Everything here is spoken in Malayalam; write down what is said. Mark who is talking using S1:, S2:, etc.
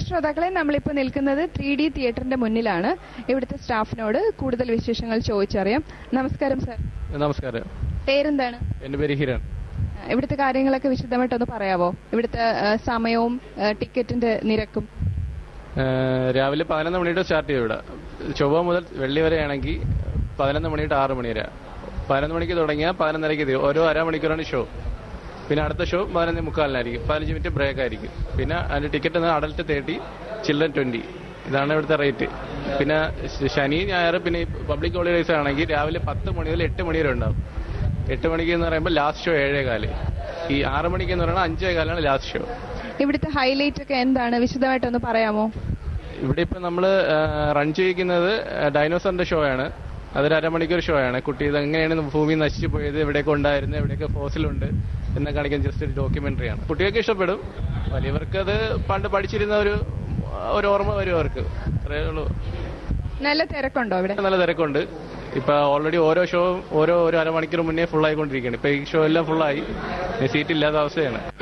S1: ശ്രോതാക്കളെ നമ്മളിപ്പോൾ നിൽക്കുന്നത് ത്രീ ഡി തിയേറ്ററിന്റെ മുന്നിലാണ് ഇവിടുത്തെ സ്റ്റാഫിനോട് കൂടുതൽ വിശേഷങ്ങൾ ചോദിച്ചറിയാം നമസ്കാരം സർ
S2: നമസ്കാരം
S1: പേരെന്താണ്
S2: എൻ്റെ പേര് ഹിരൺ
S1: ഇവിടുത്തെ കാര്യങ്ങളൊക്കെ വിശദമായിട്ടൊന്ന് പറയാവോ ഇവിടുത്തെ ആ, സമയവും ആ, ടിക്കറ്റിന്റെ നിരക്കും
S2: ഏഹ് രാവിലെ പതിനൊന്ന് മണിയുടെ സ്റ്റാർട്ട് ചെയ്യും ഇവിടെ ചൊവ്വ മുതൽ വെള്ളി വരെ ആണെങ്കിൽ പതിനൊന്ന് മണി തൊട്ട് ആറ് മണി വരെ പതിനൊന്ന് മണിക്ക് തുടങ്ങിയാൽ പതിനൊന്നരയ്ക്ക് തീരും ഓരോ അരമണിക്കൂറാണ് ഷോ പിന്നെ അടുത്ത ഷോ പതിനൊന്ന് മുക്കാലിനായിരിക്കും പതിനഞ്ച് മിനിറ്റ് ബ്രേക്ക് ആയിരിക്കും പിന്നെ അതിന്റെ ticket adult thirty children twenty ഇതാണ് ഇവിടുത്തെ റേറ്റ് പിന്നെ ശ- ശനി ഞായർ പിന്നെ പബ്ലിക് ഹോളിഡേസ് ആണെങ്കിൽ രാവിലെ പത്ത് മണി മുതൽ എട്ട് മണി വരെ ഉണ്ടാവും എട്ട് മണിക്ക് എന്ന് പറയുമ്പോൾ ലാസ്റ്റ് ഷോ ഏഴേ കാല് ഈ ആറ് മണിക്ക് എന്ന് പറയുന്നത് അഞ്ചേ കാലാണ് ലാസ്റ്റ് ഷോ
S1: ഇവിടുത്തെ ഹൈലൈറ്റ് ഒക്കെ എന്താണ് വിശദമായിട്ടൊന്ന് പറയാമോ
S2: ഇവിടെ ഇപ്പൊ നമ്മള് റൺ ചെയ്യിക്കുന്നത് ഡൈനോസറിന്റെ ഷോ ആണ് അതൊരു അരമണിക്കൂർ ഷോ ആണ് കുട്ടി ഇത് എങ്ങനെയാണ് ഭൂമി നശിച്ചു പോയത് എവിടെയൊക്കെ ഉണ്ടായിരുന്നു എവിടെയൊക്കെ ഫോസിലുണ്ട് എന്ന് കാണിക്കാൻ ജസ്റ്റ് ഒരു ഡോക്യുമെന്ററി ആണ് കുട്ടികൾക്ക് ഇഷ്ടപ്പെടും വലിയവർക്ക് അത് പണ്ട് പഠിച്ചിരുന്ന ഒരു ഒരു ഓർമ്മ വരും അവർക്ക് അത്രേ ഉള്ളൂ
S1: നല്ല തിരക്കുണ്ടോ ഇവിടെ
S2: നല്ല തിരക്കുണ്ട് ഇപ്പൊ ഓൾറെഡി ഓരോ ഷോ ഓരോ ഒരു അരമണിക്കൂർ മുന്നേ ഫുൾ ആയിക്കൊണ്ടിരിക്കുകയാണ് ഇപ്പൊ ഈ ഷോ എല്ലാം ഫുള്ളായി സീറ്റ് ഇല്ലാത്ത അവസ്ഥയാണ്